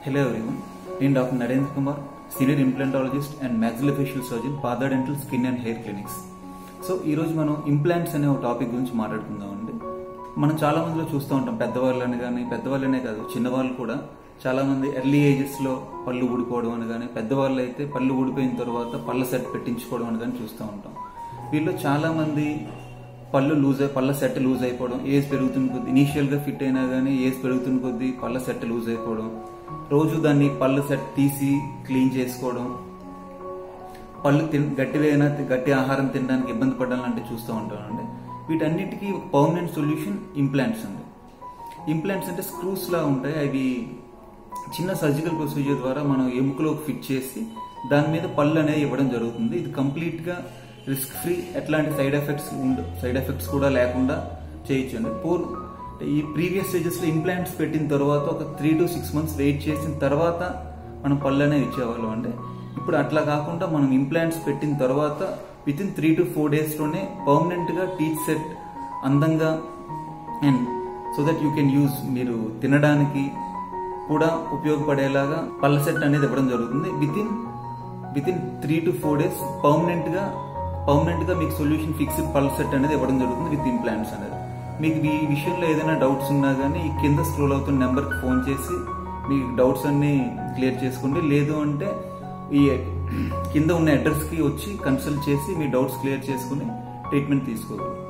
hello everyone నేను doctor Narendra Kumar senior implantologist and maxillofacial surgeon Pada dental skin and hair clinics so ఈరోజు మనం implants అనే ఒక టాపిక్ గురించి మాట్లాడుకుందామండి మనం చాలా మందిలో చూస్తూ ఉంటాం పెద్దవాళ్ళని కానీ పెద్దవాళ్ళనే కాదు చిన్నవాళ్ళు కూడా చాలా మంది ఎర్లీ ఏజెస్ లో పళ్ళు ఊడిపోవడం అని కానీ పెద్దవాళ్ళు అయితే పళ్ళు ఊడిపోయిన తర్వాత పళ్ళ సెట్ పెట్టించుకోవడం అని కానీ చూస్తూ ఉంటాం వీళ్ళు చాలా మంది పళ్ళు లూజ్ అయి పళ్ళ సెట్ లూజ్ అయిపోవడం ఏజ్ పెరుగుతున్న కొద్దీ ఇనీషియల్ గా ఫిట్ అయినా కానీ ఏజ్ పెరుగుతున్న కొద్దీ పళ్ళ సెట్ లూజ్ అయిపోవడం రోజు దాన్ని పళ్ళ సెట్ తీసి క్లీన్ చేసుకోవడం పళ్ళు తిన్ గట్టివైనా గట్టి ఆహారం తినడానికి ఇబ్బంది పడడం లాంటివి చూస్తూ ఉంటామండి వీటన్నిటికీ ఒక పర్మనెంట్ సొల్యూషన్ ఇంప్లాంట్స్ అండి ఇంప్లాంట్స్ అంటే స్క్రూస్ లా ఉంటాయి అవి చిన్న సర్జికల్ ప్రొసీజర్ ద్వారా మనం ఎముకలోకి ఫిట్ చేసి దాని మీద పళ్ళు అనేది ఇవ్వడం జరుగుతుంది ఇది కంప్లీట్ గా రిస్క్ ఫ్రీ ఎట్లాంటి సైడ్ ఎఫెక్ట్స్ ఉండ సైడ్ ఎఫెక్ట్స్ కూడా లేకుండా చేయొచ్చు అండి పూర్ ఈ ప్రీవియస్ స్టేజెస్ లో ఇంప్లాంట్స్ పెట్టిన తర్వాత ఒక three to six months wait చేసిన తర్వాత మనం పళ్ళు అనేవి ఇచ్చేవాళ్ళం అండి ఇప్పుడు అట్లా కాకుండా మనం ఇంప్లాంట్స్ పెట్టిన తర్వాత within three to four days లోనే పర్మనెంట్ గా టీత్ సెట్ అందంగా and so that you can use మీరు తినడానికి కూడా ఉపయోగపడేలాగా పళ్ళ సెట్ అనేది ఇవ్వడం జరుగుతుంది within within three to four days permanent గా పర్మనెంట్ గా మీకు సొల్యూషన్ ఫిక్స్డ్ పల్ సెట్ అనేది ఇవ్వడం జరుగుతుంది విత్ ఇంప్లాంట్స్ అనేది మీకు ఈ విషయంలో ఏదైనా డౌట్స్ ఉన్నా కానీ ఈ కింద స్క్రోల్ అవుతున్న నెంబర్కి ఫోన్ చేసి మీ డౌట్స్ అన్ని క్లియర్ చేసుకోండి లేదు అంటే ఈ కింద ఉన్న అడ్రస్కి వచ్చి కన్సల్ట్ చేసి మీ డౌట్స్ క్లియర్ చేసుకుని ట్రీట్మెంట్ తీసుకోగలరు